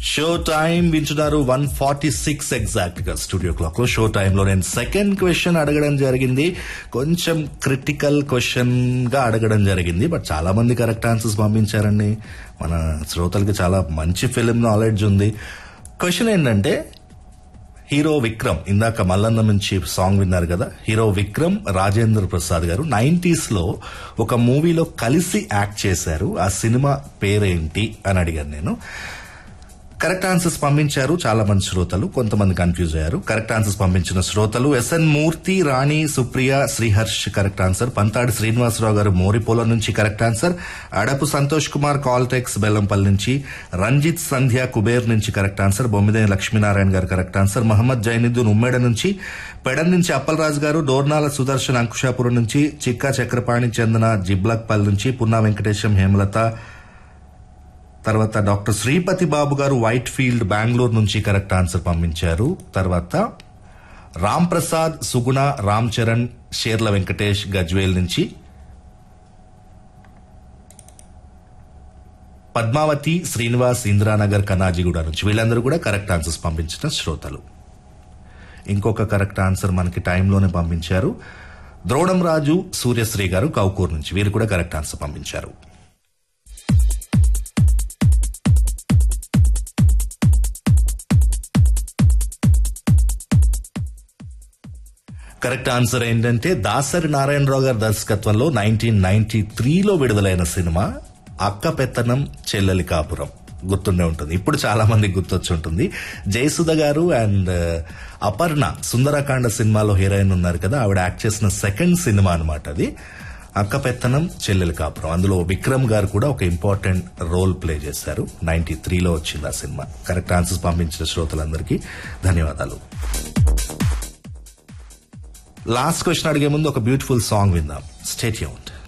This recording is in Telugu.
షో టైం వింటున్నారు వన్ ఫార్టీ సిక్స్ ఎగ్జాక్ట్ గా స్టూడియో క్లాక్ లో షో టైంలో నేను సెకండ్ క్వశ్చన్ అడగడం జరిగింది కొంచెం క్రిటికల్ క్వశ్చన్ గా అడగడం జరిగింది బట్ చాలా మంది కరెక్ట్ ఆన్సర్స్ పంపించారండి మన శ్రోతలకి చాలా మంచి ఫిలిం నాలెడ్జ్ ఉంది క్వశ్చన్ ఏంటంటే హీరో విక్రమ్ ఇందాక మల్లన్న నుంచి సాంగ్ విన్నారు కదా హీరో విక్రమ్ రాజేంద్ర ప్రసాద్ గారు నైన్టీస్ లో ఒక మూవీలో కలిసి యాక్ట్ చేశారు ఆ సినిమా పేరేంటి అని అడిగాను నేను కరెక్ట్ ఆన్సర్స్ పంపించారు చాలా మంది శ్రోతలు కొంతమంది కన్ఫ్యూజ్ అయ్యారు కరెక్ట్ ఆన్సర్స్ పంపించిన శ్రోతలు S N Murthy Rani Supriya Sriharsh correct answer Panthadi Srinivasarao garu Moripola నుంచి correct answer Adapu Santosh Kumar Caltex Bellampalli నుంచి రంజిత్ సంధ్య కుబేర్ నుంచి correct answer Bommideni Lakshminarayana garu correct answer Mohammed Zainuddin Ummeda నుంచి పెడన్ నుంచి అప్పలరాజు గారు డోర్నాల సుదర్శన్ అంకుశాపురం నుంచి చిక్కా చక్రపాణి చెందిన జిబ్లక్పల్లి నుంచి పున్నా వెంకటేశం హేమలత తర్వాత డాక్టర్ శ్రీపతి బాబు గారు వైట్ ఫీల్డ్ బెంగళూరు నుంచి కరెక్ట్ ఆన్సర్ పంపించారు తర్వాత రామ్ ప్రసాద్ సుగుణ రామ్ చరణ్ షేర్ల వెంకటేష్ గజ్వేల్ నుంచి పద్మావతి శ్రీనివాస్ ఇందిరానగర్ కనాజిగూడ నుంచి వీళ్ళందరూ కూడా కరెక్ట్ ఆన్సర్స్ పంపించిన శ్రోతలు ఇంకొక కరెక్ట్ ఆన్సర్ మనకి టైంలోనే పంపించారు ద్రోణం రాజు సూర్యశ్రీ గారు కౌకూర్ నుంచి వీరు కూడా కరెక్ట్ ఆన్సర్ పంపించారు కరెక్ట్ ఆన్సర్ ఏంటంటే దాసరి నారాయణరావు గారి దర్శకత్వంలో నైన్టీన్ నైన్టీ త్రీలో విడుదలైన సినిమా అక్క పెత్తనం చెల్లెలి కాపురం గుర్తుండే ఉంటుంది ఇప్పుడు చాలా మందికి గుర్తొచ్చి ఉంటుంది జయసుధ గారు అండ్ అపర్ణ సుందరకాండ సినిమాలో హీరోయిన్ ఉన్నారు కదా ఆవిడ యాక్ట్ చేసిన సెకండ్ సినిమా అనమాట అది అక్క పెత్తనం చెల్లెలి కాపురం అందులో విక్రమ్ గారు కూడా ఒక ఇంపార్టెంట్ రోల్ ప్లే చేశారు నైన్టీ త్రీలో వచ్చింది ఆ సినిమా కరెక్ట్ ఆన్సర్స్ పంపించిన శ్రోతలందరికీ ధన్యవాదాలు లాస్ట్ క్వశ్చన్ అడిగే ముందు ఒక బ్యూటిఫుల్ సాంగ్ విందాం స్టేట్ యూంట్